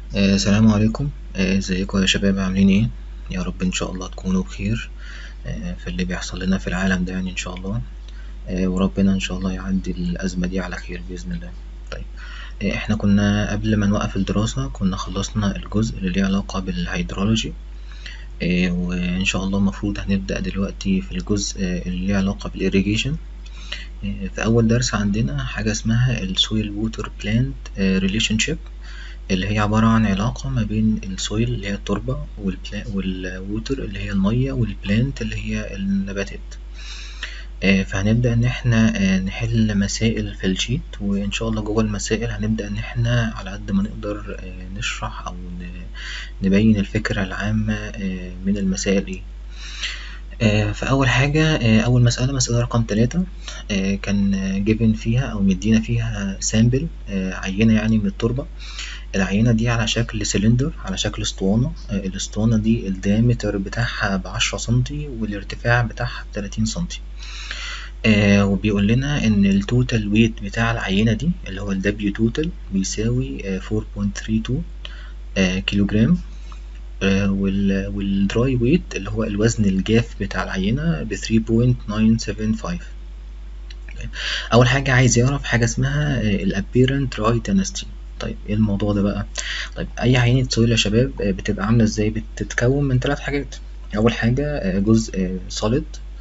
آه، السلام عليكم آه، ازيكم يا شباب عاملين ايه يا رب ان شاء الله تكونوا بخير آه، في اللي بيحصل لنا في العالم ده يعني ان شاء الله آه، وربنا ان شاء الله يعدي الازمه دي على خير باذن الله طيب آه، احنا كنا قبل ما نوقف الدراسه كنا خلصنا الجزء اللي ليه علاقه بالهيدرولوجي آه، وان شاء الله المفروض هنبدا دلوقتي في الجزء آه، اللي ليه علاقه بالإيريجيشن في اول درس عندنا حاجه اسمها السويل ووتر بلانت ريليشن شيب اللي هي عبارة عن علاقة ما بين السويل اللي هي التربة والووتر اللي هي المية والبلانت اللي هي النباتات آه، فهنبدأ إن احنا آه، نحل مسائل في الشيت وإن شاء الله جوه المسائل هنبدأ إن احنا على قد ما نقدر آه، نشرح أو ن- نبين الفكرة العامة آه، من المسائل ايه آه، فأول حاجة آه، أول مسألة مسألة رقم تلاتة آه، كان جيفن فيها أو مدينا فيها سامبل عينة يعني من التربة العينة دي على شكل سلندر على شكل اسطوانة آه، الاسطوانة دي الديامتر بتاعها بعشرة سنتي والارتفاع بتاعها بتلاتين سنتي آه وبيقول لنا إن التوتال ويت بتاع العينة دي اللي هو ال W توتال بيساوي فور بوينت ثري تو كيلو جرام آه وال والدراي ويت اللي هو الوزن الجاف بتاع العينة ب 3.975 أول حاجة عايز يعرف حاجة اسمها الابيرنت راي دينستي طيب ايه الموضوع ده بقى طيب اي عينة سويل يا شباب آه، بتبقى عاملة ازاي بتتكون من ثلاث حاجات اول حاجة آه، جزء سوليد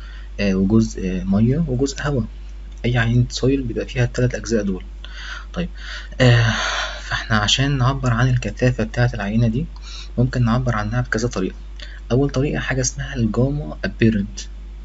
وجزء آه، مية وجزء هواء اي عينة سويل بيبقى فيها الثلاث اجزاء دول طيب آه فاحنا عشان نعبر عن الكثافة بتاعة العينة دي ممكن نعبر عنها بكذا طريقة أول طريقة حاجة اسمها الجاما apparent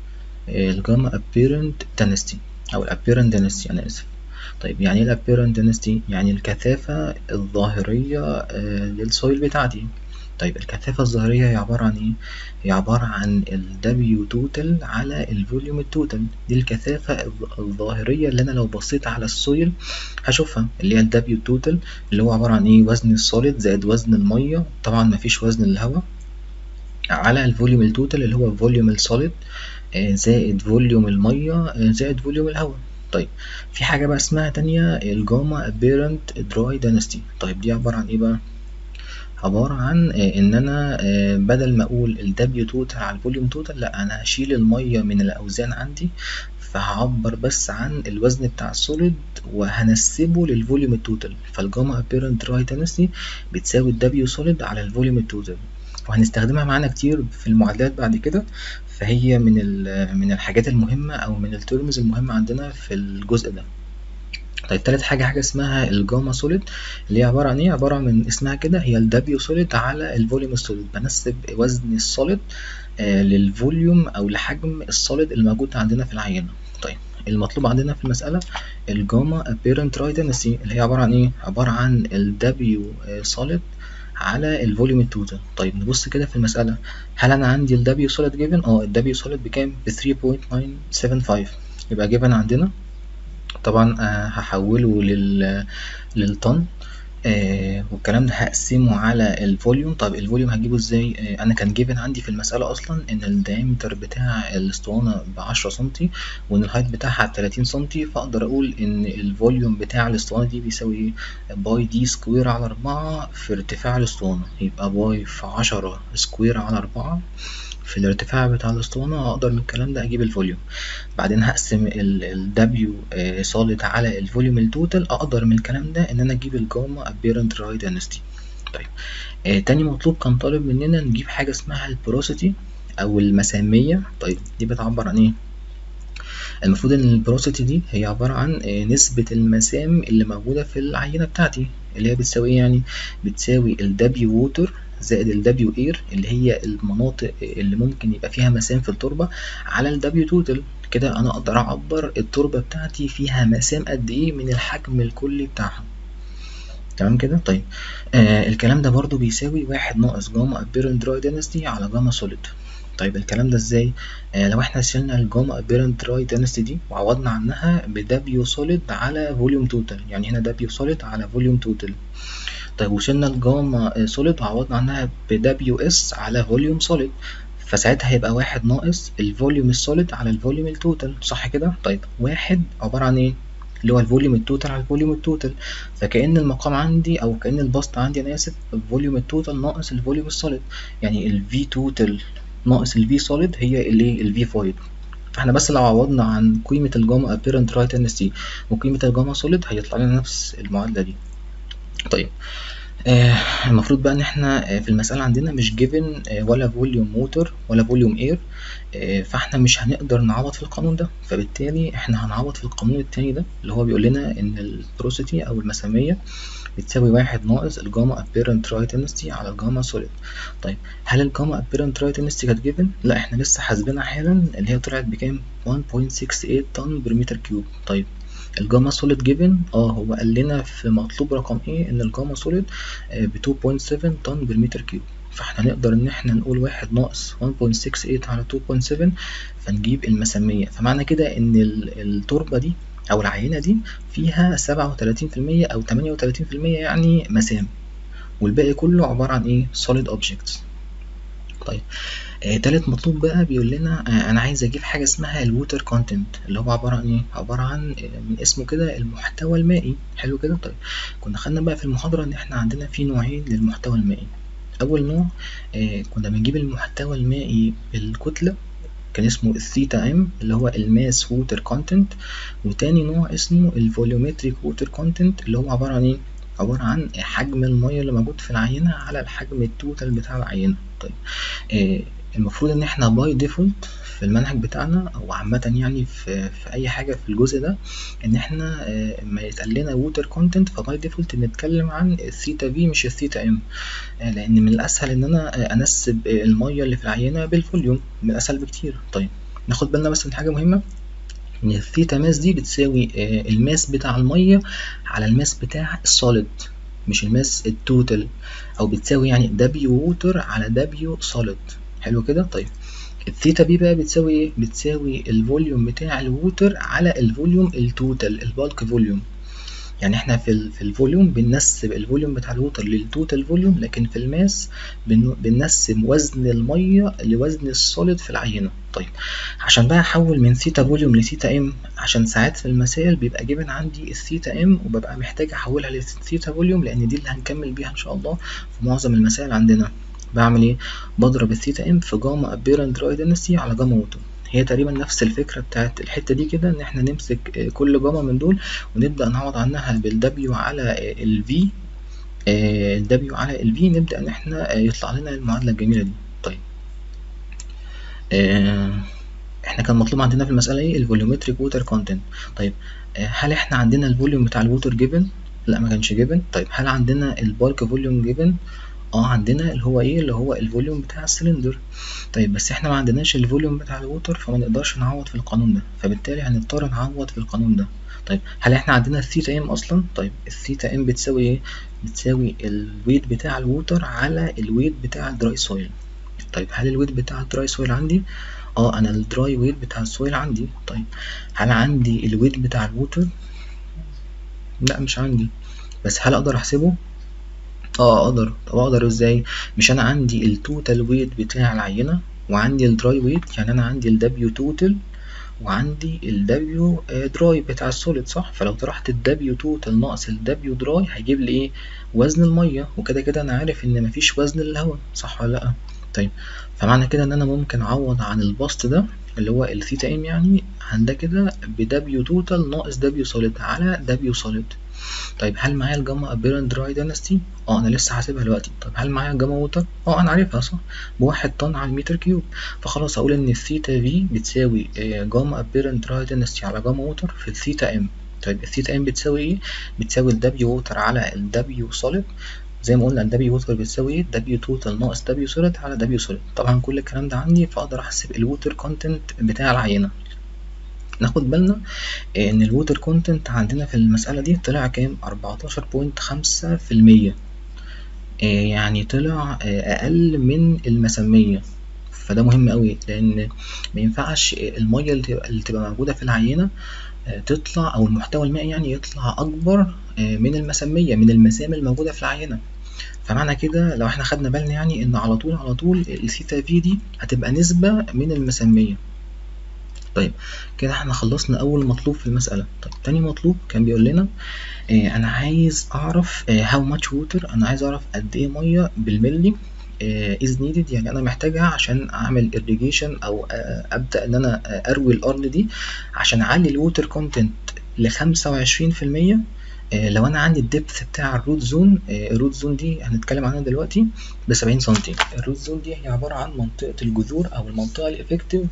الجاما apparent density أو ال apparent density أنا آسف طيب يعني ايه ال apparent density يعني الكثافة الظاهرية آه، للسويل بتاعتي طيب الكثافة الظاهرية هي عبارة عن ايه؟ هي عبارة عن ال W total على الفوليوم التوتال دي الكثافة الظ- الظاهرية اللي أنا لو بصيت على السويل هشوفها اللي هي ال W total اللي هو عبارة عن ايه وزن السوليد زائد وزن المية طبعا مفيش وزن الهواء على الفوليوم التوتال اللي هو فوليوم السوليد آه، زائد فوليوم المية آه، زائد فوليوم الهواء طيب في حاجة بقى اسمها تانية الجاما apparent dry density طيب دي عبارة عن ايه بقى عبارة عن آه، إن أنا آه، بدل ما أقول ال W total على الفوليوم توتال لأ أنا هشيل المية من الأوزان عندي فهعبر بس عن الوزن بتاع السوليد وهنسبه للفوليوم التوتال فالجاما apparent dry density بتساوي ال W solid على الفوليوم التوتال وهنستخدمها معانا كتير في المعادلات بعد كده فهي من ال- من الحاجات المهمة أو من الترمز المهمة عندنا في الجزء ده طيب تالت حاجة حاجة اسمها الجاما سوليد اللي هي عبارة عن ايه؟ عبارة من اسمها كده هي ال W سوليد على الفوليوم السوليد بنسب وزن السوليد آه للفوليوم أو لحجم السوليد الموجود عندنا في العينة طيب المطلوب عندنا في المسألة الجاما apparent dry density اللي هي عبارة عن ايه؟ عبارة عن ال W سوليد على الفوليوم التوتال طيب نبص كده في المسألة هل أنا عندي ال W solid given؟ اه ال W solid بكام؟ ب 3.975 يبقى given عندنا طبعا آه، هحوله لل للطن آه والكلام ده هقسمه على الفوليوم طب الفوليوم هجيبه ازاي آه انا كان جيفن عندي في المسألة اصلا ان الدايمتر بتاع الاسطوانة بعشرة سنتي وان الهايت بتاعها تلاتين سنتي فاقدر اقول ان الفوليوم بتاع الاسطوانة دي بيساوي ايه باي دي سكوير على اربعة في ارتفاع الاسطوانة يبقى باي في عشرة سكوير على اربعة في الارتفاع بتاع الاسطوانة اقدر من الكلام ده اجيب الفوليوم بعدين هقسم ال ال W solid على الفوليوم التوتال اقدر من الكلام ده ان انا اجيب الجاما apparent dry density طيب آه تاني مطلوب كان طالب مننا نجيب حاجة اسمها البروسيتي او المسامية طيب دي بتعبر عن ايه المفروض ان البروسيتي دي هي عبارة عن آه، نسبة المسام اللي موجودة في العينة بتاعتي اللي هي بتساوي ايه يعني بتساوي ال W water زائد ال W air اللي هي المناطق اللي ممكن يبقى فيها مسام في التربة على ال W total كده انا اقدر اعبر التربة بتاعتي فيها مسام قد ايه من الحجم الكلي بتاعها تمام كده طيب آه الكلام ده برضو بيساوي واحد ناقص جاما apparent dry density على جاما solid طيب الكلام ده ازاي آه لو احنا شلنا الجاما apparent dry density دي وعوضنا عنها ب W solid على volume total يعني هنا W solid على volume total طيب وشلنا الجاما solid وعوضنا عنها ب WS على volume solid فساعتها هيبقى واحد ناقص الفوليوم السوليد على الفوليوم التوتال صح كده طيب واحد عبارة عن ايه اللي هو الفوليوم التوتال على الفوليوم التوتال فكأن المقام عندي او كأن البسط عندي انا اسف الفوليوم التوتال ناقص الفوليوم السوليد يعني الفي توتال ناقص الفي سوليد هي الايه الفي فويد فاحنا بس لو عوضنا عن قيمة الجاما apparent right NST وقيمة الجاما solid هيطلع لنا نفس المعادلة دي طيب آه المفروض بقى ان احنا آه في المسألة عندنا مش given آه ولا فوليوم موتور ولا فوليوم اير آه فاحنا مش هنقدر نعوض في القانون ده فبالتالي احنا هنعوض في القانون التاني ده اللي هو بيقول لنا ان البروسيتي او المسامية بتساوي واحد ناقص الجاما apparent right NST على الجاما solid طيب هل الجاما apparent right NST كانت given؟ لا احنا لسه حاسبينها حالا اللي هي طلعت بكام؟ 1.68 طن برمتر كيوب طيب الجاما سوليد جيفن اه هو قال لنا في مطلوب رقم ايه ان الجاما سوليد ب 2.7 طن بالمتر كيوب فاحنا نقدر ان احنا نقول واحد ناقص 1.68 على 2.7 فنجيب المسامية فمعنى كده ان التربة دي او العينة دي فيها 37% او 38% يعني مسام والباقي كله عبارة عن ايه solid objects طيب آه تالت مطلوب بقى بيقول لنا آه انا عايز اجيب حاجه اسمها الووتر كونتنت اللي هو عباره عن ايه عباره عن آه من اسمه كده المحتوى المائي حلو كده طيب كنا خدنا بقى في المحاضره ان احنا عندنا في نوعين للمحتوى المائي اول نوع آه كنا بنجيب المحتوى المائي بالكتله كان اسمه الثيتا ام اللي هو الماس ووتر كونتنت وتاني نوع اسمه الفوليومتريك ووتر كونتنت اللي هو عباره عن ايه عبارة عن حجم المية اللي موجود في العينة على الحجم التوتال بتاع العينة طيب آه المفروض ان احنا باي ديفولت في المنهج بتاعنا او عامة يعني في, في اي حاجة في الجزء ده ان احنا آه ما يتقال لنا ووتر كونتنت فباي ديفولت نتكلم عن الثيتا في مش الثيتا ام آه لان من الاسهل ان انا انسب المية اللي في العينة بالفوليوم من الاسهل بكتير طيب ناخد بالنا بس من حاجة مهمة ان الثيتا ماس دي بتساوي الماس بتاع الميه على الماس بتاع السوليد مش الماس التوتال او بتساوي يعني دبليو ووتر على دبليو سوليد حلو كده طيب الثيتا بي بقى بتساوي ايه بتساوي الفوليوم بتاع الووتر على الفوليوم التوتال البالك فوليوم يعني احنا في في الفوليوم بننسب الفوليوم بتاع الووتر للتوتال فوليوم لكن في الماس بننسب وزن الميه لوزن السوليد في العينه طيب عشان بقى احول من ثيتا فوليوم لثيتا ام عشان ساعات في المسائل بيبقى جيبن عندي الثيتا ام وببقى محتاج احولها لثيتا فوليوم لان دي اللي هنكمل بيها ان شاء الله في معظم المسائل عندنا بعمل ايه بضرب الثيتا ام في جاما ابيرنت رايدنسي على جاما ووتر هي تقريبا نفس الفكرة بتاعت الحتة دي كده ان احنا نمسك كل جاما من دول ونبدأ نعوض عنها بالدبليو على الفي الدبليو على الفي نبدأ ان احنا يطلع لنا المعادلة الجميلة دي طيب احنا كان مطلوب عندنا في المسألة ايه الفوليومتريك ووتر كونتنت طيب هل احنا عندنا الفوليوم بتاع الووتر جيفن لا ما كانش جيفن طيب هل عندنا البالك فوليوم جيفن اه عندنا اللي هو ايه اللي هو الفوليوم بتاع السلندر طيب بس احنا ما عندناش الفوليوم بتاع الووتر فما نقدرش نعوض في القانون ده فبالتالي هنضطر نعوض في القانون ده طيب هل احنا عندنا الثيتا ام اصلا طيب الثيتا ام بتساوي ايه بتساوي الويت بتاع الووتر على الويت بتاع الدراي سويل طيب هل الويت بتاع الدراي سويل عندي اه انا الدراي ويت بتاع السويل عندي طيب هل عندي الويت بتاع الووتر لا مش عندي بس هل اقدر احسبه اه اقدر طب اقدر ازاي مش انا عندي التوتال ويت بتاع العينه وعندي الدراي ويت يعني انا عندي الدبليو توتال وعندي الدبليو دراي بتاع السوليد صح فلو طرحت الدبليو توتال ناقص الدبليو دراي هيجيب لي ايه وزن الميه وكده كده انا عارف ان مفيش وزن للهواء صح ولا لا طيب فمعنى كده ان انا ممكن اعوض عن البسط ده اللي هو الثيتا ام يعني عن ده كده بدبليو توتال ناقص دبليو سوليد على دبليو سوليد طيب هل معايا الجاما ابيرنت دراي داينستي اه انا لسه حاسبها دلوقتي طب هل معايا الجاما ووتر اه انا عارفها صح بواحد طن على المتر كيوب فخلاص اقول ان الثيتا في بتساوي جاما ابيرنت دراي داينستي على جاما ووتر في الثيتا ام طيب الثيتا ام بتساوي ايه بتساوي الدبليو ووتر على الدبليو سوليد زي ما قلنا الدبليو ووتر بتساوي ايه دبليو توتال ناقص دبليو سوليد على دبليو سوليد طبعا كل الكلام ده عندي فاقدر احسب الووتر كونتنت بتاع العينه ناخد بالنا ان الووتر كونتنت عندنا في المسألة دي طلع كام 14.5% يعني طلع اقل من المسمية فده مهم قوي لان ما ينفعش المية اللي تبقى موجودة في العينة تطلع او المحتوى المائي يعني يطلع اكبر من المسمية من المسام الموجودة في العينة فمعنى كده لو احنا خدنا بالنا يعني ان على طول على طول الثيتا في دي هتبقى نسبة من المسمية طيب كده احنا خلصنا اول مطلوب في المسألة طيب تاني مطلوب كان بيقول لنا اه انا عايز اعرف هاو ماتش ووتر انا عايز اعرف قد ايه مية بالملي از نيدد يعني انا محتاجها عشان اعمل irrigation او آه، ابدا ان انا آه، اروي الارض دي عشان اعلي الووتر كونتنت لخمسة وعشرين في المية لو انا عندي الدبث بتاع الروت زون الروت زون دي هنتكلم عنها دلوقتي بسبعين سنتي الروت زون دي هي عبارة عن منطقة الجذور او المنطقة الافكتيف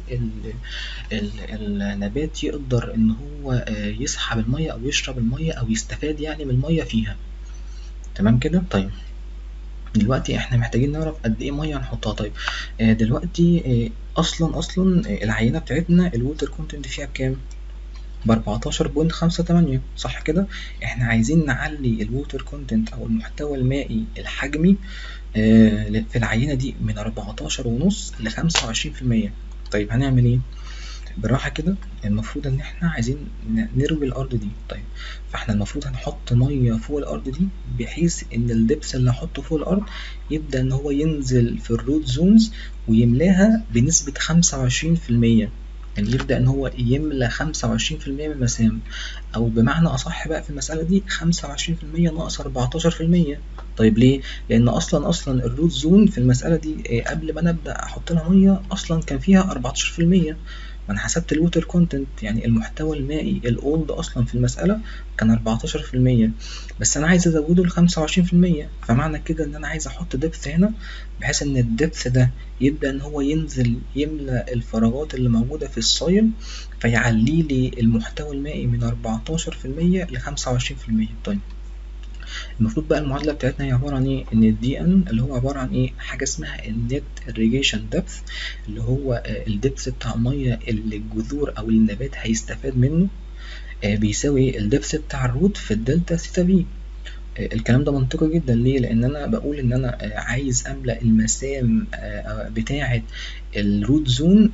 النبات يقدر ان هو آه، يسحب المية او يشرب المية او يستفاد يعني من المية فيها تمام كده طيب دلوقتي احنا محتاجين نعرف قد ايه ميه هنحطها طيب آه، دلوقتي آه، اصلا اصلا آه، العينه بتاعتنا الووتر كونتنت فيها بكام ب 14.58 صح كده احنا عايزين نعلي الووتر كونتنت او المحتوى المائي الحجمي آه، في العينه دي من 14 ونص ل 25% طيب هنعمل ايه بالراحة كده المفروض إن إحنا عايزين ن- نروي الأرض دي طيب فإحنا المفروض هنحط مية فوق الأرض دي بحيث إن الدبس اللي هحطه فوق الأرض يبدأ إن هو ينزل في الروت زونز ويملاها بنسبة خمسة وعشرين في المية يعني يبدأ إن هو يملى خمسة وعشرين في المية من المسام أو بمعنى أصح بقى في المسألة دي خمسة وعشرين في المية ناقص أربعتاشر في المية طيب ليه؟ لأن أصلا أصلا الروت زون في المسألة دي آه، قبل ما أنا أبدأ أحط لها مية أصلا كان فيها أربعتاشر في المية وانا حسبت الووتر كونتنت يعني المحتوى المائي الاولد اصلا في المساله كان 14% بس انا عايز ازوده ل 25% فمعنى كده ان انا عايز احط دبث هنا بحيث ان الدبث ده يبدا ان هو ينزل يملى الفراغات اللي موجوده في السايل فيعلي لي المحتوى المائي من 14% ل 25% طيب المفروض بقى المعادله بتاعتنا هي عباره عن ايه ان الدي ان اللي هو عباره عن ايه حاجه اسمها النت irrigation دبث اللي هو الدبث بتاع الميه اللي الجذور او النبات هيستفاد منه آه، بيساوي الدبث بتاع الروت في الدلتا ثيتا في آه، الكلام ده منطقي جدا ليه لان انا بقول ان انا آه، عايز املا المسام آه، بتاعه الروت زون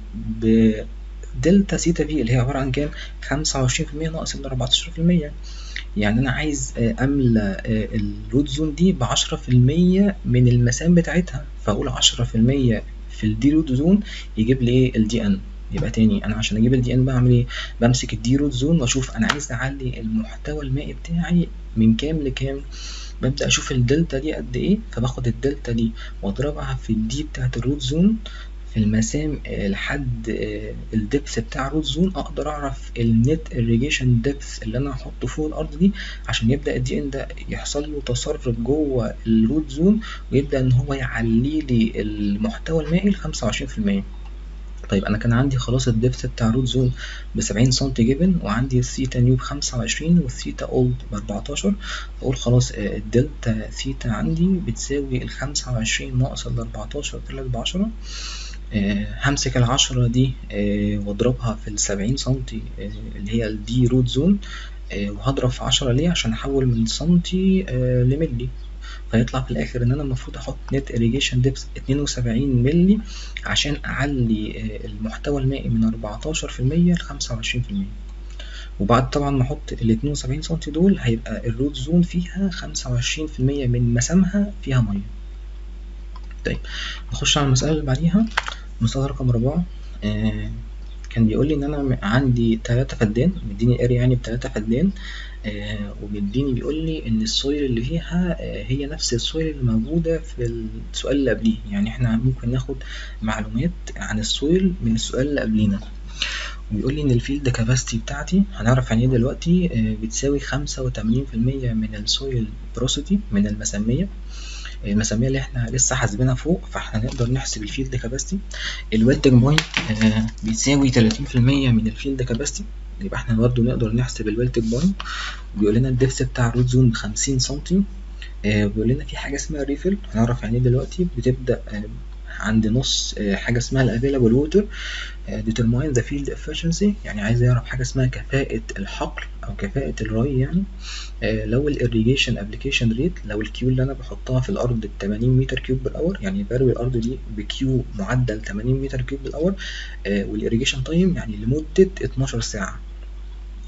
بدلتا ثيتا في اللي هي عباره عن كام 25% ناقص ال 14% يعني انا عايز آه، املى آه، الروت زون دي ب 10% من المسام بتاعتها فاقول 10% في الدي روت زون يجيب لي ايه الدي ان يبقى تاني انا عشان اجيب الدي ان بعمل ايه بمسك الدي روت زون واشوف انا عايز اعلي المحتوى المائي بتاعي من كام لكام ببدا اشوف الدلتا دي قد ايه فباخد الدلتا دي واضربها في الدي بتاعت الروت زون في المسام آه، لحد آه، الدبث بتاع الروت زون اقدر اعرف النت irrigation دبث اللي انا هحطه فوق الارض دي عشان يبدا الدي ان ده يحصل له تصرف جوه الروت زون ويبدا ان هو يعلي لي المحتوى المائي ل 25% طيب انا كان عندي خلاص الدبث بتاع روت زون ب 70 سم جبن وعندي الثيتا نيو ب 25 والثيتا اولد ب 14 فاقول خلاص آه، الدلتا ثيتا عندي بتساوي ال 25 ناقص ال 14 طلعت ب 10 آه، همسك العشرة دي آه، واضربها في السبعين سنتي آه، اللي هي الدي روت زون آه، وهضرب في عشرة ليه عشان احول من سنتي آه، لملي فيطلع في الاخر ان انا المفروض احط نت irrigation ديبس 72 ملي عشان اعلي آه، المحتوى المائي من 14% ل 25% وبعد طبعا ما احط ال 72 سنتي دول هيبقى الروت زون فيها 25% من مسامها فيها ميه طيب نخش على المسألة اللي بعديها مسألة رقم أربعة آه كان بيقول لي إن أنا م- عندي تلاتة فدان مديني اريا يعني بتلاتة فدان آه ومديني بيقول لي إن السويل اللي فيها آه هي نفس السويل اللي موجودة في السؤال اللي قبليه يعني إحنا ممكن ناخد معلومات عن السويل من السؤال اللي قبلينا وبيقول لي إن الفيلد كاباسيتي بتاعتي هنعرف يعني إيه دلوقتي آه بتساوي خمسة وتمانين في المية من السويل بروسيتي من المسامية المسامية اللي احنا لسه حاسبينها فوق فاحنا نقدر نحسب الفيلد كاباسيتي الويلتنج بوينت آه بيساوي 30% من الفيلد كاباسيتي يبقى احنا برضه نقدر نحسب الويلتنج بوينت وبيقول لنا الدبس بتاع الروت زون ب 50 سنتي آه بيقول لنا في حاجة اسمها ريفل هنعرف يعني ايه دلوقتي بتبدأ آه عند نص آه حاجة اسمها الافيلابل ووتر determine the field efficiency يعني عايز يعرف حاجة اسمها كفاءة الحقل أو كفاءة الري يعني آه، لو ال irrigation application rate لو الكيو اللي أنا بحطها في الأرض ب 80 متر كيوب بالأور يعني بروي الأرض دي بكيو معدل 80 متر كيوب بالأور والإريجيشن تايم يعني لمدة 12 ساعة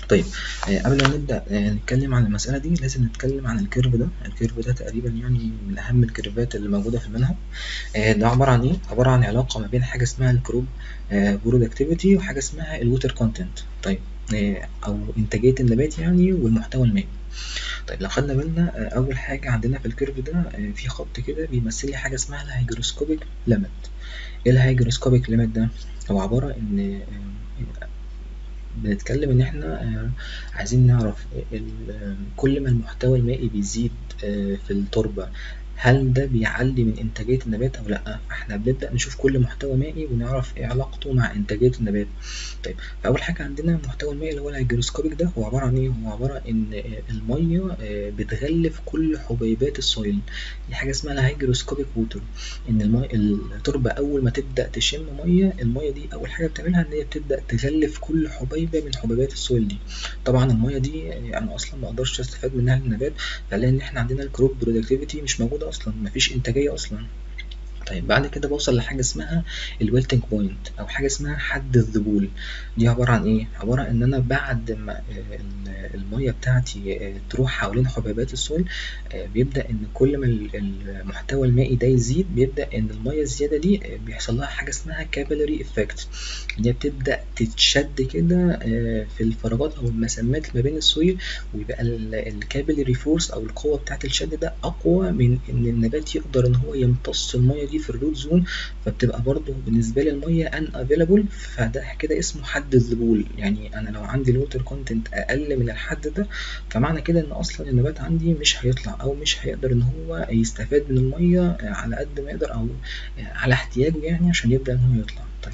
طيب آه، قبل ما نبدأ آه، نتكلم عن المسألة دي لازم نتكلم عن الكيرف ده الكيرف ده تقريبا يعني من أهم الكيرفات اللي موجودة في المنهج آه، ده عبارة عن إيه؟ عبارة عن علاقة ما بين حاجة اسمها الكروب برودكتيفيتي وحاجة اسمها الووتر كونتنت طيب آه، أو إنتاجية النبات يعني والمحتوى المائي طيب لو خدنا بالنا آه، أول حاجة عندنا في الكيرف ده آه، في خط كده بيمثل لي حاجة اسمها الهيجروسكوبيك ليميت إيه الهيجروسكوبيك ليميت ده؟ هو عبارة إن آه، بنتكلم ان احنا آه، عايزين نعرف ال- آه، كل ما المحتوى المائي بيزيد آه، في التربة هل ده بيعلي من انتاجية النبات او لا احنا بنبدأ نشوف كل محتوى مائي ونعرف ايه علاقته مع انتاجية النبات طيب فاول حاجة عندنا المحتوى المائي اللي هو الهيجروسكوبيك ده هو عبارة عن ايه هو عبارة ان آه، المية آه، بتغلف كل حبيبات السويل دي حاجة اسمها الهيجروسكوبيك ووتر ان المي... التربة اول ما تبدأ تشم مية المية دي اول حاجة بتعملها ان هي بتبدأ تغلف كل حبيبة من حبيبات السويل دي طبعا المية دي انا اصلا ما اقدرش استفاد منها للنبات فلاقي ان احنا عندنا الكروب برودكتيفيتي مش موجودة اصلا مفيش انتاجية اصلا طيب بعد كده بوصل لحاجة اسمها الويلتنج بوينت أو حاجة اسمها حد الذبول دي عبارة عن إيه؟ عبارة إن أنا بعد ما آه، ال- المية بتاعتي آه، تروح حوالين حبيبات السويل آه، بيبدأ إن كل ما ال- المحتوى المائي ده يزيد بيبدأ إن المية الزيادة دي آه، بيحصل لها حاجة اسمها كابيلاري إفكت إن هي بتبدأ تتشد كده آه، في الفراغات أو المسامات ما بين السويل ويبقى الكابيلاري فورس أو القوة بتاعة الشد ده أقوى من إن النبات يقدر إن هو يمتص المية دي في الروت زون فبتبقى برضه بالنسبة لي المية ان افيلابل فده كده اسمه حد الذبول يعني أنا لو عندي الووتر كونتنت أقل من الحد ده فمعنى كده إن أصلا النبات عندي مش هيطلع أو مش هيقدر إن هو يستفاد من المية على قد ما يقدر أو على احتياجه يعني عشان يبدأ إن هو يطلع طيب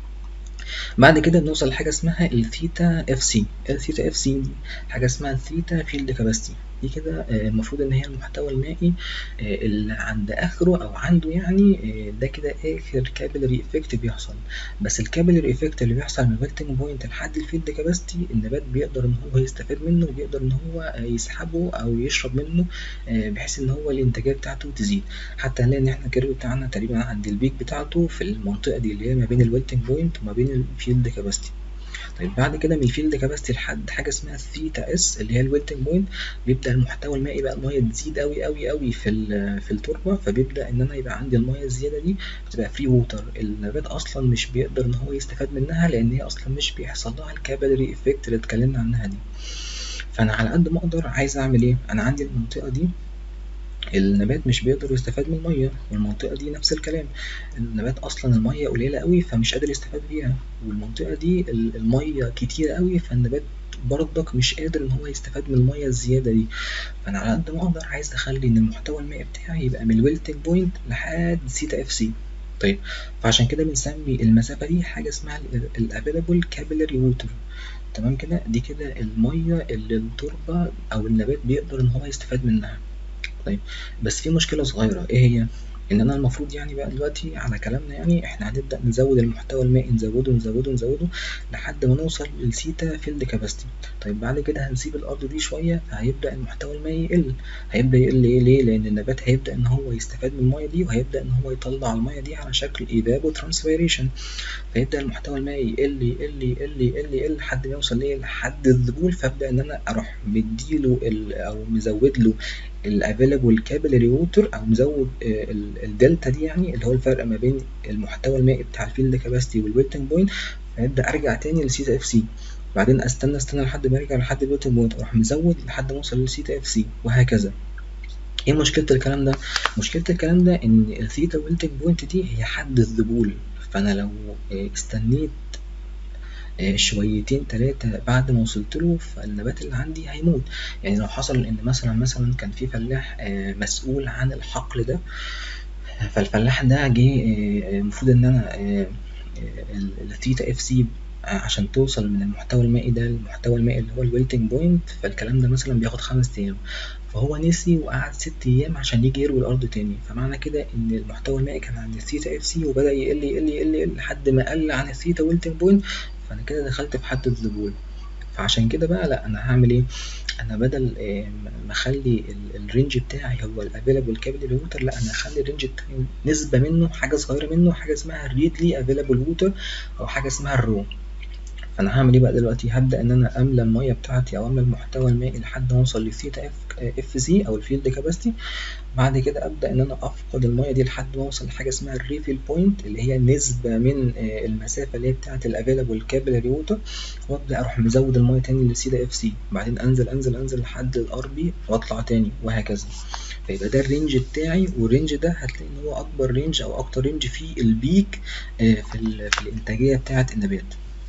بعد كده بنوصل لحاجة اسمها الثيتا اف سي الثيتا اف سي دي حاجة اسمها الثيتا فيلد كاباسيتي دي كده آه، المفروض ان هي المحتوى المائي آه، اللي عند اخره او عنده يعني آه، ده كده اخر كابيلاري افكت بيحصل بس الكابيلاري افكت اللي بيحصل من الميلتنج بوينت لحد الفيلد كاباسيتي النبات بيقدر ان هو يستفاد منه وبيقدر ان هو آه، يسحبه او يشرب منه آه، بحيث ان هو الانتاجيه بتاعته تزيد حتى هنلاقي ان احنا الكيرف بتاعنا تقريبا عند البيك بتاعته في المنطقه دي اللي هي ما بين الويلتنج بوينت وما بين الفيلد كاباسيتي طيب بعد كده من الفيلد كاباسيتي لحد حاجه اسمها الثيتا اس اللي هي الويلتنج بوينت بيبدا المحتوى المائي بقى الميه تزيد قوي قوي قوي في ال- في التربه فبيبدا ان انا يبقى عندي الميه الزياده دي بتبقى فري ووتر النبات اصلا مش بيقدر ان هو يستفاد منها لان هي اصلا مش بيحصل لها الكابيلاري افكت اللي اتكلمنا عنها دي فانا على قد ما اقدر عايز اعمل ايه انا عندي المنطقه دي النبات مش بيقدر يستفاد من الميه والمنطقه دي نفس الكلام النبات اصلا الميه قليله قوي فمش قادر يستفاد بيها والمنطقه دي ال- الميه كتير قوي فالنبات برضك مش قادر ان هو يستفاد من الميه الزياده دي فانا على قد ما اقدر عايز اخلي ان المحتوى المائي بتاعي يبقى من الويلتنج بوينت لحد سيتا اف سي طيب فعشان كده بنسمي المسافه دي حاجه اسمها الافيلابل كابيلاري ووتر تمام كده دي كده الميه اللي التربه او النبات بيقدر ان هو يستفاد منها طيب بس في مشكلة صغيرة ايه هي؟ ان انا المفروض يعني بقى دلوقتي على كلامنا يعني احنا هنبدأ نزود المحتوى المائي نزوده نزوده نزوده لحد ما نوصل للسيتا فيلد كاباسيتي طيب بعد كده هنسيب الارض دي شوية فهيبدأ المحتوى المائي يقل هيبدأ يقل ايه ليه؟ لان النبات هيبدأ ان هو يستفاد من المية دي وهيبدأ ان هو يطلع المية دي على شكل ايفابو ترانسبيريشن فيبدأ المحتوى المائي يقل يقل يقل يقل يقل لحد ما يوصل ليه لحد الذبول فابدأ ان انا اروح مديله ال- او مزود له الافيلابل كابيلاري ووتر او مزود آه، ال- الدلتا دي يعني اللي هو الفرق ما بين المحتوى المائي بتاع الفيلد كاباسيتي والويلتنج بوينت فيبدا ارجع تاني للسيتا اف سي بعدين استنى استنى لحد ما ارجع لحد الويلتنج بوينت اروح مزود لحد ما اوصل للسيتا اف سي وهكذا ايه مشكله الكلام ده مشكله الكلام ده ان الثيتا ويلتنج بوينت دي هي حد الذبول فانا لو آه، استنيت آه، شويتين تلاتة بعد ما وصلت له فالنبات اللي عندي هيموت يعني لو حصل ان مثلا مثلا كان في فلاح آه، مسؤول عن الحقل ده فالفلاح ده جه آه، المفروض ان انا آه، آه، الثيتا اف سي عشان توصل من المحتوى المائي ده للمحتوى المائي اللي هو الويلتنج بوينت فالكلام ده مثلا بياخد خمس ايام فهو نسي وقعد ست ايام عشان يجي يروي الارض تاني فمعنى كده ان المحتوى المائي كان عند الثيتا اف سي وبدا يقل يقل يقل يقل لحد ما قل عن الثيتا ويلتنج بوينت فانا كده دخلت في حد الذبول فعشان كده بقى لا انا هعمل ايه انا بدل آه، ما اخلي ال- الرينج بتاعي هو الافيلابل كابيلاري ووتر لا انا اخلي الرينج بتاعي نسبه منه حاجه صغيره منه حاجه اسمها الريدلي افيلابل ووتر او حاجه اسمها الرو فانا هعمل ايه بقى دلوقتي هبدا ان انا املى الميه بتاعتي او املى المحتوى المائي لحد ما اوصل للثيتا اف اف سي او الفيلد كاباسيتي بعد كده ابدا ان انا افقد الميه دي لحد ما اوصل لحاجه اسمها الريفيل بوينت اللي هي نسبه من المسافه اللي هي بتاعه الافيلابل كابيلاري ووتر وابدا اروح مزود الميه تاني للسيدا اف سي بعدين انزل انزل انزل لحد الار بي واطلع تاني وهكذا فيبقى ده الرينج بتاعي والرينج ده هتلاقي ان هو اكبر رينج او اكتر رينج فيه البيك في, في الانتاجيه بتاعه النبات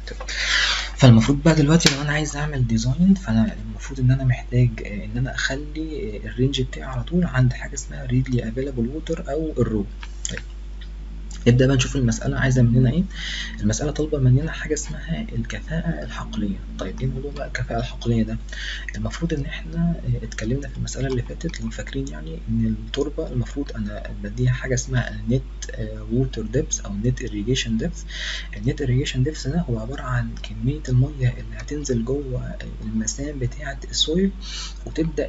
فالمفروض بقى دلوقتي لو انا عايز اعمل ديزاين فانا المفروض ان انا محتاج ان انا اخلي الرينج بتاعي على طول عند حاجه اسمها ريدلي افيلابل ووتر او الرو طيب نبدا بقى نشوف المساله عايزه مننا ايه المساله طالبه مننا حاجه اسمها الكفاءه الحقليه طيب ايه موضوع بقى الكفاءه الحقليه ده المفروض ان احنا اتكلمنا في المساله اللي فاتت لو فاكرين يعني ان التربه المفروض انا بديها حاجه اسمها النت ووتر ديبس او النت irrigation ديبس النت irrigation ديبس ده هو عباره عن كميه الميه اللي هتنزل جوه المسام بتاعه السويل وتبدا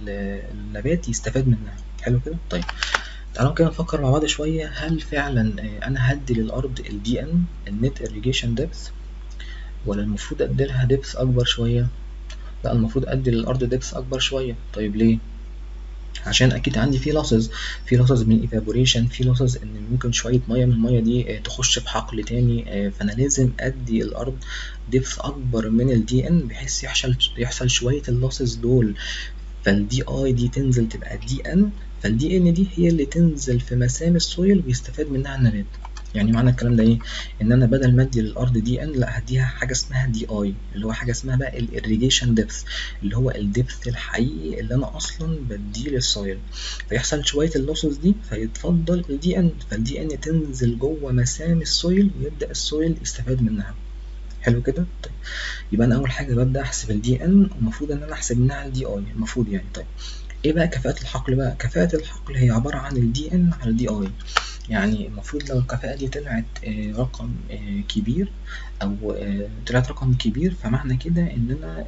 النبات يستفاد منها حلو كده طيب تعالوا كده نفكر مع بعض شوية هل فعلا أنا هدي للأرض ال DN النت irrigation depth ولا المفروض أدي لها depth أكبر شوية؟ لا المفروض أدي للأرض depth أكبر شوية طيب ليه؟ عشان اكيد عندي في لاسز في لاسز من ايفابوريشن في لاسز ان ممكن شويه ميه من الميه دي تخش في حقل تاني فانا لازم ادي الارض ديبث اكبر من الدي ان بحيث يحصل يحصل شويه اللاسز دول فالدي اي دي تنزل تبقى دي ان فالدي ان دي هي اللي تنزل في مسام السويل ويستفاد منها النبات يعني معنى الكلام ده ايه ان انا بدل ما ادي للارض دي ان لا هديها حاجه اسمها دي اي اللي هو حاجه اسمها بقى الاريجيشن ديبث اللي هو الديبث الحقيقي اللي انا اصلا بديه للسويل فيحصل شويه اللوسز دي فيتفضل الدي ان فالدي ان تنزل جوه مسام السويل ويبدا السويل يستفاد منها حلو كده طيب يبقى انا اول حاجه ببدا احسب الدي ان المفروض ان انا احسب منها الدي اي المفروض يعني طيب ايه بقى كفاءه الحقل بقى كفاءه الحقل هي عباره عن الدي ان على الدي اي يعني المفروض لو الكفاءة دي طلعت رقم كبير أو طلعت رقم كبير فمعنى كده إن أنا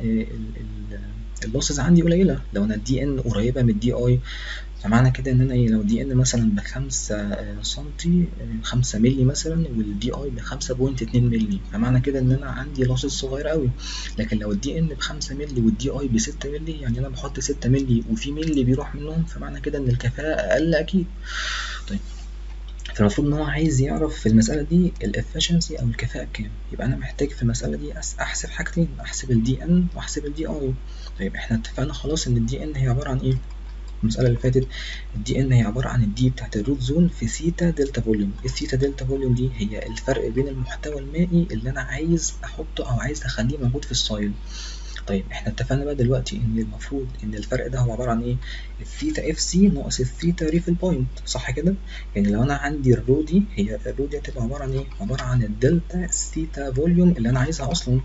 اللوسز عندي قليلة لو أنا الدي إن قريبة من الدي أي فمعنى كده إن أنا لو دي إن مثلا بخمسة سنتي خمسة ملي مثلا والدي أي بخمسة بوينت اتنين ملي فمعنى كده إن أنا عندي لوسز صغيرة أوي لكن لو الدي إن بخمسة ملي والدي أي بستة ملي يعني أنا بحط ستة ملي وفي ملي بيروح منهم فمعنى كده إن الكفاءة أقل أكيد طيب فالمفروض ان هو عايز يعرف في المساله دي الافشنسي او الكفاءه كام يبقى انا محتاج في المساله دي احسب حاجتين احسب الدي ان واحسب الدي اي طيب احنا اتفقنا خلاص ان الدي ان هي عباره عن ايه المساله اللي فاتت الدي ان هي عباره عن الدي بتاعت الروت زون في ثيتا دلتا فوليوم الثيتا دلتا فوليوم دي هي الفرق بين المحتوى المائي اللي انا عايز احطه او عايز اخليه موجود في السايل طيب احنا اتفقنا بقى دلوقتي ان المفروض ان الفرق ده هو عباره عن ايه الثيتا اف سي ناقص الثيتا ريفل بوينت صح كده يعني لو انا عندي الرو دي هي الرو دي هتبقى عباره عن ايه عباره عن الدلتا ثيتا فوليوم اللي انا عايزها اصلا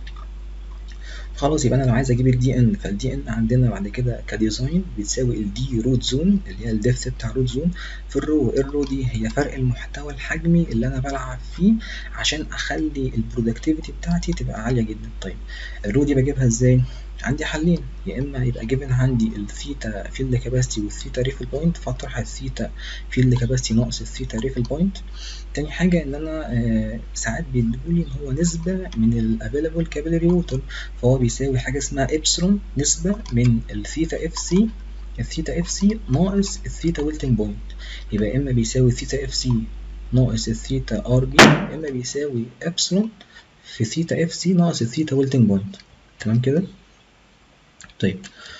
خلاص يبقى انا لو عايز اجيب الدي ان فالدي ان عندنا بعد كده كديزاين بتساوي الدي روت زون اللي هي الديبث بتاع روت زون في الرو الرو دي هي فرق المحتوى الحجمي اللي انا بلعب فيه عشان اخلي البرودكتيفيتي بتاعتي تبقى عاليه جدا طيب الرو دي بجيبها ازاي عندي حلين يا اما يبقى جيفن عندي الثيتا فيلد كاباسيتي والثيتا ريفل بوينت فاطرح الثيتا فيلد كاباسيتي ناقص الثيتا ريفل بوينت تاني حاجة إن أنا آه ساعات بيديهولي إن هو نسبة من الافيلابل كابيلاري ووتر فهو بيساوي حاجة اسمها إبسلون نسبة من الثيتا اف سي الثيتا اف سي ناقص الثيتا ويلتنج بوينت يبقى إما بيساوي الثيتا اف سي ناقص الثيتا ار بي إما بيساوي إبسلون في ثيتا اف سي ناقص الثيتا ويلتنج بوينت تمام كده طيب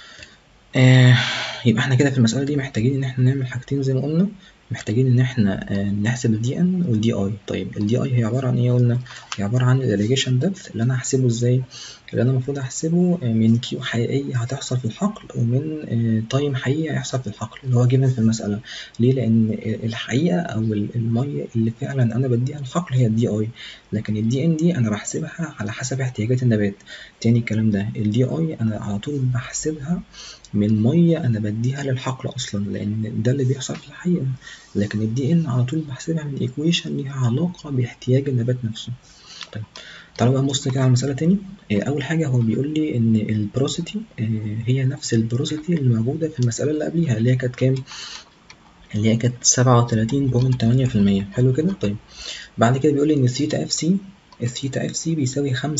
آه يبقى احنا كده في المسألة دي محتاجين ان احنا نعمل حاجتين زي ما قلنا محتاجين ان احنا آه نحسب الدي ان والدي اي طيب الدي اي هي عبارة عن ايه قلنا هي عبارة عن الاريجيشن ديبث اللي انا هحسبه ازاي اللي انا المفروض احسبه من كيو حقيقية هتحصل في الحقل ومن آه تايم حقيقي هيحصل في الحقل اللي هو جيفن في المسألة ليه لان الحقيقة او المية اللي فعلا انا بديها الحقل هي الدي اي لكن الدي ان دي انا بحسبها على حسب احتياجات النبات تاني الكلام ده الدي اي انا على طول بحسبها من ميه انا بديها للحقل اصلا لان ده اللي بيحصل في الحقيقه لكن الدي ان على طول بحسبها من ايكويشن ليها علاقه باحتياج النبات نفسه طيب تعالوا بقى نبص كده على المسألة تاني أول حاجة هو بيقول لي إن البروسيتي هي نفس البروسيتي اللي موجودة في المسألة اللي قبليها اللي هي كانت كام؟ اللي هي كانت سبعة وتلاتين بوينت تمانية في المية حلو كده؟ طيب بعد كده بيقول لي إن الثيتا اف سي الثيتا اف سي بيساوي 85%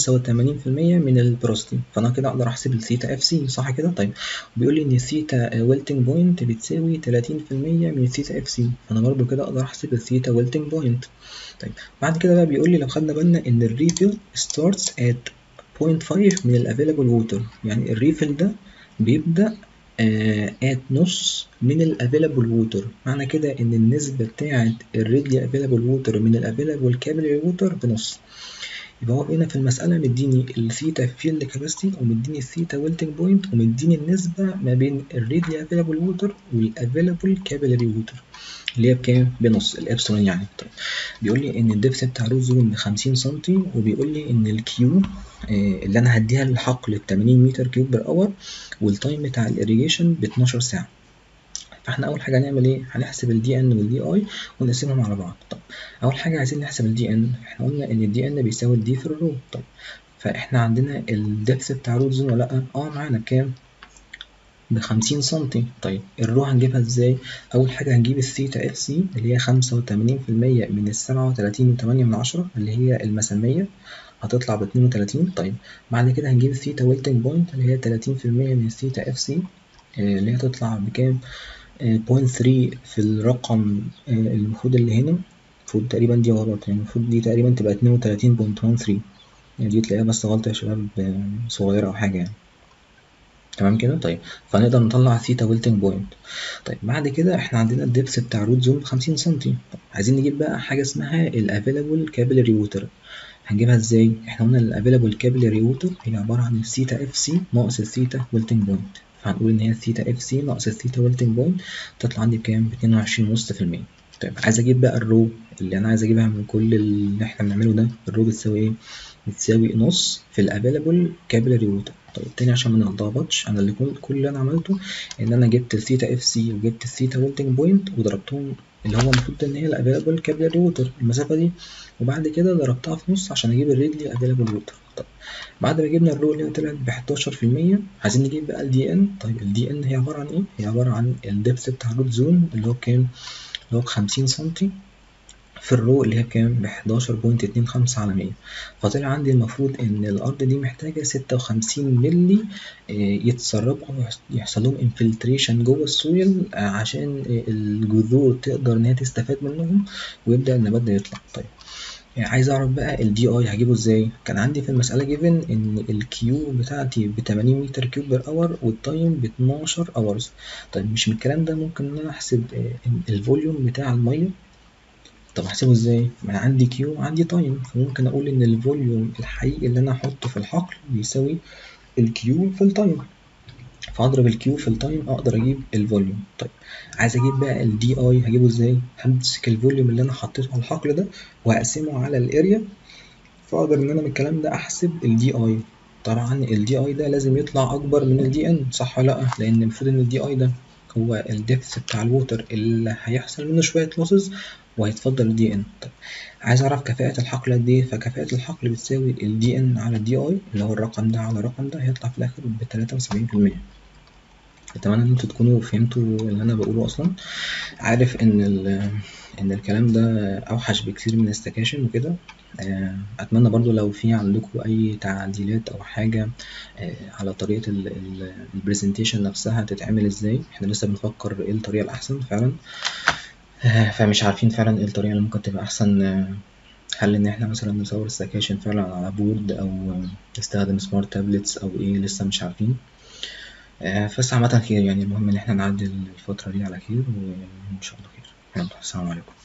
من البروستي فانا كده اقدر احسب الثيتا اف سي صح كده طيب بيقول لي ان الثيتا ويلتنج بوينت بتساوي 30% من الثيتا اف سي فانا برضو كده اقدر احسب الثيتا ويلتنج بوينت طيب بعد كده بقى بيقول لي لو خدنا بالنا ان الريفيل starts at 0.5 من الافيلابل ووتر يعني الريفيل ده بيبدأ ات نص من الافيلابل ووتر معنى كده ان النسبة بتاعة الريدلي افيلابل ووتر من الافيلابل كابيلاري ووتر بنص يبقى هو هنا في المسألة مديني الثيتا فيلد كاباسيتي ومديني الثيتا ويلتنج بوينت ومديني النسبة ما بين الريدلي افيلابل ووتر والافيلابل كابيلاري ووتر اللي هي بكام؟ بنص الابسلون يعني طيب بيقول لي ان الدبث بتاع روز زون ب 50 سم وبيقول لي ان الكيو اللي انا هديها للحقل ب 80 متر كيوب بر اور والتايم بتاع الاريجيشن ب 12 ساعه فاحنا اول حاجه هنعمل ايه هنحسب الدي ان والدي اي ونقسمهم على بعض طب اول حاجه عايزين نحسب الدي ان احنا قلنا ان الدي ان بيساوي الدي في الرو طيب فاحنا عندنا الدبث بتاع روز زون ولا لا اه معانا بكام بخمسين سنتي طيب الرو هنجيبها ازاي اول حاجه هنجيب الثيتا اف سي اللي هي خمسة وتمانين في المية من السبعة وتلاتين وتمانية من عشرة اللي هي المسامية هتطلع باتنين وتلاتين طيب بعد كده هنجيب الثيتا ويلتنج بوينت اللي هي تلاتين في المية من الثيتا اف سي اللي هي هتطلع بكام بوينت ثري في الرقم المفروض اللي هنا المفروض تقريبا دي غلط يعني المفروض دي تقريبا تبقى اتنين وتلاتين بوينت وان ثري يعني دي تلاقيها بس غلطة يا شباب صغيرة أو حاجة يعني تمام كده طيب فنقدر نطلع ثيتا ويلتنج بوينت طيب بعد كده احنا عندنا الدبس بتاع روت زون 50 سم طيب عايزين نجيب بقى حاجه اسمها الافيلابل كابيلاري ووتر هنجيبها ازاي احنا قلنا الافيلابل كابيلاري ووتر هي عباره عن الثيتا اف سي ناقص الثيتا ويلتنج بوينت فهنقول ان هي الثيتا اف سي ناقص الثيتا ويلتنج بوينت تطلع عندي بكام ب 22.5% طيب عايز اجيب بقى الرو اللي انا عايز اجيبها من كل اللي احنا بنعمله ده الرو بتساوي ايه بتساوي نص في الافيلابل كابيلاري ووتر طيب تاني عشان ما نتلخبطش انا اللي كل, كل اللي انا عملته ان انا جبت الثيتا اف سي وجبت الثيتا ويلتنج بوينت وضربتهم اللي هو المفروض ان هي الافيلابل كابيلاري ووتر المسافه دي وبعد كده ضربتها في نص عشان اجيب الريدلي افيلابل ووتر طيب بعد ما جبنا الرو اللي هي طلعت ب 11% عايزين نجيب بقى الدي ان طيب الدي ان هي عباره عن ايه هي عباره عن الدبث بتاع الروت زون اللي هو كام اللي هو 50 سم في الرو اللي هي بكام ب 11.25 على 100 فطلع عندي المفروض ان الارض دي محتاجه 56 ملي يتسربوا او يحصل لهم انفلتريشن جوه السويل عشان الجذور تقدر ان هي تستفاد منهم ويبدا النبات ده يطلع طيب يعني عايز اعرف بقى الدي اي هجيبه ازاي كان عندي في المساله جيفن ان الكيو بتاعتي ب 80 متر كيوب بر اور والتايم ب 12 اورز طيب مش من الكلام ده ممكن ان انا احسب الفوليوم بتاع الميه طب احسبه ازاي؟ ما انا عندي كيو عندي تايم فممكن اقول ان الفوليوم الحقيقي اللي انا هحطه في الحقل بيساوي الكيو في التايم فاضرب الكيو في التايم اقدر اجيب الفوليوم طيب عايز اجيب بقى الدي اي هجيبه ازاي؟ همسك الفوليوم اللي انا حطيته على الحقل ده وهقسمه على الاريا فاقدر ان انا من الكلام ده احسب الدي اي طبعا الدي اي ده لازم يطلع اكبر من الدي ان صح ولا لا؟ لان المفروض ان الدي اي ده هو الدبث بتاع الووتر اللي هيحصل منه شويه لوسز وهيتفضل الدي ان طيب عايز اعرف كفاءة الحقل قد ايه فكفاءة الحقل بتساوي الدي ان على الدي اي اللي هو الرقم ده على الرقم ده هيطلع في الاخر بتلاتة وسبعين في المية اتمنى ان انتوا تكونوا فهمتوا اللي انا بقوله اصلا عارف ان ان الكلام ده اوحش بكتير من السكاشن وكده اتمنى برضو لو في عندكم اي تعديلات او حاجه على طريقه البرزنتيشن نفسها تتعمل ازاي احنا لسه بنفكر ايه الطريقه الاحسن فعلا فمش عارفين فعلا ايه الطريقة اللي ممكن تبقى أحسن هل إن احنا مثلا نصور السكاشن فعلا على بورد أو نستخدم سمارت تابلتس أو ايه لسه مش عارفين بس عامة خير يعني المهم إن احنا نعدي الفترة دي على خير وإن شاء الله خير يلا السلام عليكم